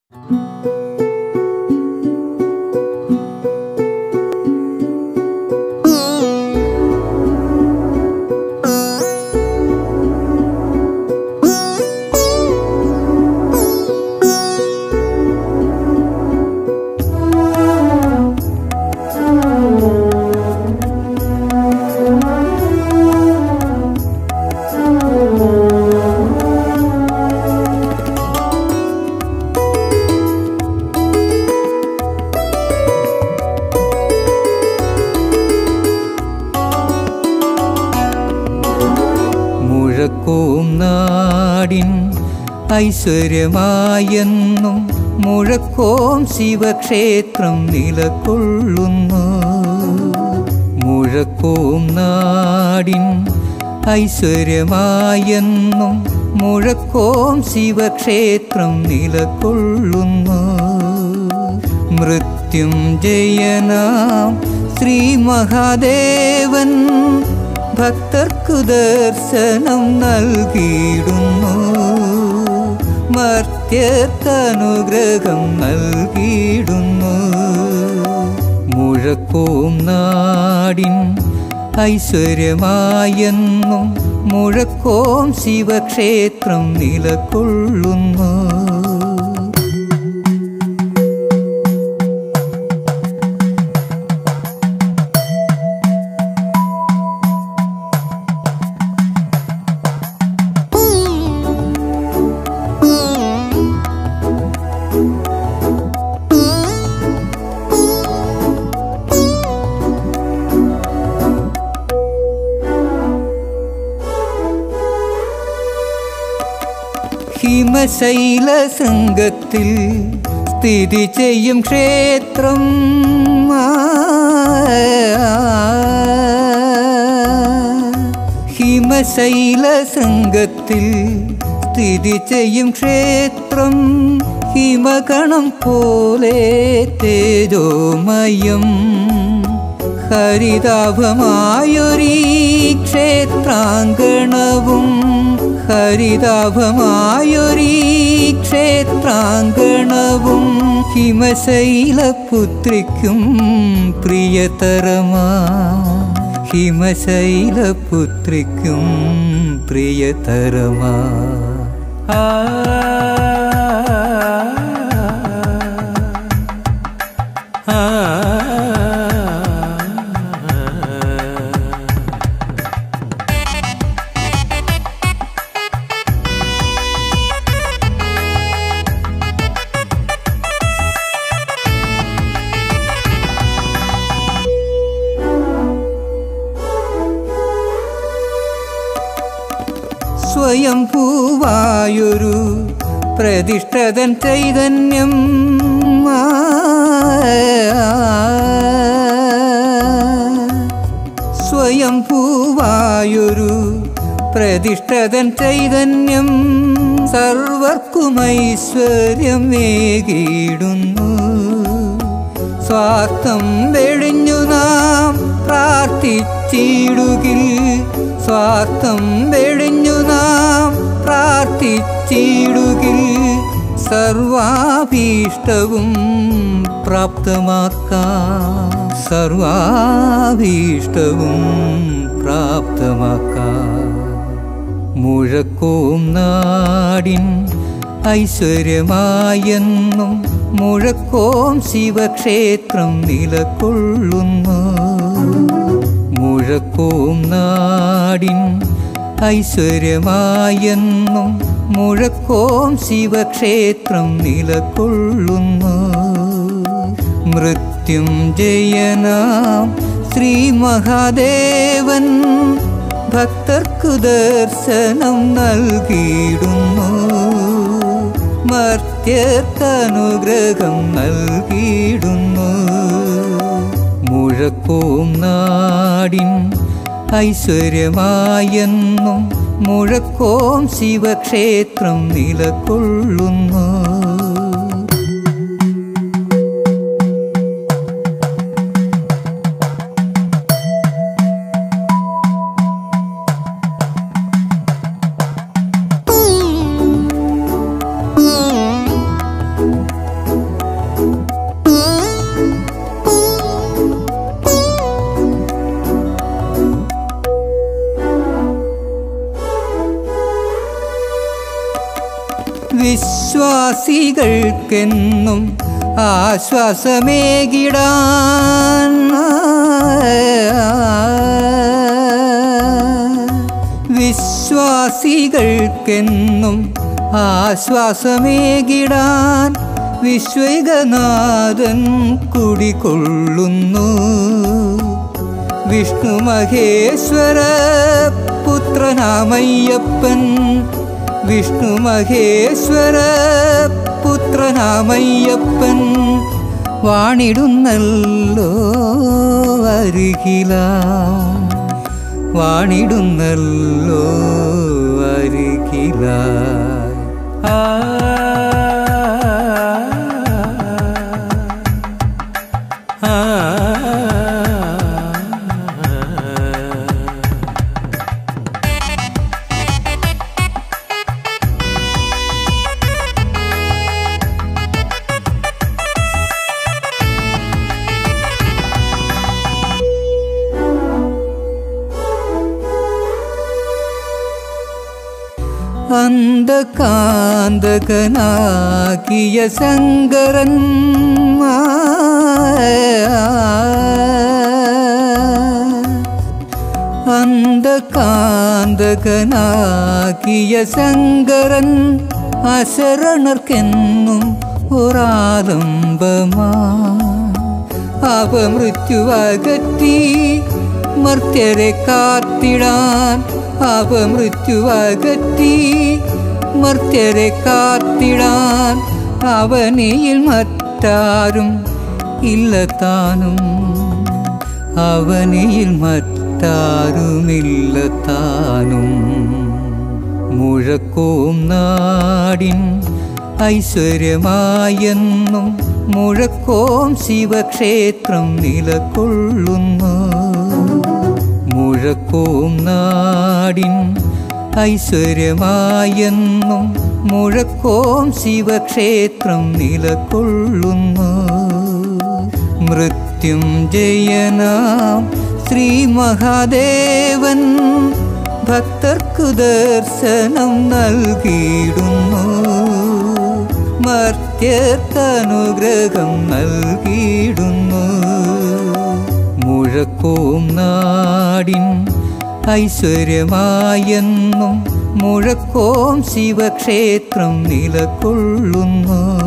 മുഴക്കവും നാടിൻ ഐശ്വര്യമായെന്നും മുഴക്കോം ശിവക്ഷേത്രം നിലകൊള്ളുന്നു മുഴക്കവും നാടിൻ ഐശ്വര്യമായെന്നും മുഴക്കോം ശിവക്ഷേത്രം നിലകൊള്ളുന്നു മൃത്യുഞ്ജയനാം ശ്രീ മഹാദേവൻ ഭക്തർക്കു ദർശനം നൽകിയിടുന്നു മർത്യർക്കനുഗ്രഹം നൽകിയിടുന്നു മുഴക്കവും നാടിൻ ഐശ്വര്യമായെന്നും മുഴക്കോം ശിവക്ഷേത്രം നിലകൊള്ളുന്നു ഹിമശൈല സംഘത്തിൽ സ്ഥിതി ചെയ്യും ക്ഷേത്രം ഹിമശൈല സംഘത്തിൽ സ്ഥിതി ചെയ്യും ക്ഷേത്രം ഹിമകണം പോലെ തേജോമയം ഹരിതാഭമായൊരീ ക്ഷേത്രാങ്കണവും ഹരിതാഭമായൊരീ ക്ഷേത്രാങ്കണവും ഹിമശൈലപുത്രിക്കും പ്രിയതരമാ ഹിമശൈലപുത്രിക്കും പ്രിയതരമാ ആ സ്വയം പൂവായൊരു പ്രതിഷ്ഠതൻ ചൈതന്യം സ്വയം പൂവായൊരു പ്രതിഷ്ഠതൻ ചൈതന്യം സർവർക്കും ഐശ്വര്യം ഏകിയിടുന്നു സ്വാർത്ഥം വെടിഞ്ഞു നാം പ്രാർത്ഥിച്ചിടുകിൽ സ്വാർത്ഥം വെടിഞ്ഞു നാം പ്രാർത്ഥിച്ചിടുകിൽ സർവാഭീഷ്ടവും പ്രാപ്തമാക്കാം സർവാഭീഷ്ടവും പ്രാപ്തമാക്കാം മുഴക്കവും നാടിൻ ഐശ്വര്യമായെന്നും മുഴക്കോം ശിവക്ഷേത്രം നിലകൊള്ളുന്നു മുഴക്കവും നാടിൻ ഐശ്വര്യമായെന്നും മുഴക്കോം ശിവക്ഷേത്രം നിലകൊള്ളുന്നു മൃത്യുഞ്ജയനാം ശ്രീ മഹാദേവൻ ഭക്തർക്കു ദർശനം നൽകിയിടുന്നു മർത്യർക്കനുഗ്രഹം നൽകിയിടുന്നു മുഴക്കവും നാടിൻ ഐശ്വര്യമായെന്നും മുഴക്കോം ശിവക്ഷേത്രം നിലകൊള്ളുന്നു വിശ്വാസികൾക്കെന്നും ആശ്വാസമേകിടാൻ വിശ്വാസികൾക്കെന്നും ആശ്വാസമേകിടാൻ വിശ്വൈകനാഥൻ കുടികൊള്ളുന്നു വിഷ്ണു മഹേശ്വര പുത്രനാമയ്യപ്പൻ വിഷ്ണു മഹേശ്വര പുത്രനാമയ്യപ്പൻ വാണിടുന്നല്ലോ അരികില വാണിടുന്നല്ലോ അരികില ആ അന്ധകാന്തകനാകിയ ശങ്കരൻ അന്ധകാന്തകനാകിയ ശങ്കരൻ അശരണർക്കെന്നും ഒരാലംബമാ അപമൃത്യുവകറ്റി മർത്യരെ കാത്തിടാൻ അപമൃത്യുവകറ്റി മർത്യരെ കാത്തിടാൻ അവനിയിൽ മറ്റാരും ഇല്ല താനും അവനിയിൽ മറ്റാരുമില്ല താനും മുഴക്കോം നാടിൻ ഐശ്വര്യമായെന്നും മുഴക്കോം ശിവക്ഷേത്രം നിലകൊള്ളുന്നു മുഴക്കോം നാടിൻ ഐശ്വര്യമായെന്നും മുഴക്കോം ശിവക്ഷേത്രം നിലകൊള്ളുന്നു മൃത്യുഞ്ജയനാം ശ്രീ മഹാദേവൻ ഭക്തർക്കു ദർശനം നൽകിയിടുന്നു മർത്യർക്കനുഗ്രഹം നൽകിയിടുന്നു മുഴക്കോം നാടിൻ ഐശ്വര്യമായെന്നും മുഴക്കോം ശിവക്ഷേത്രം നിലകൊള്ളുന്നു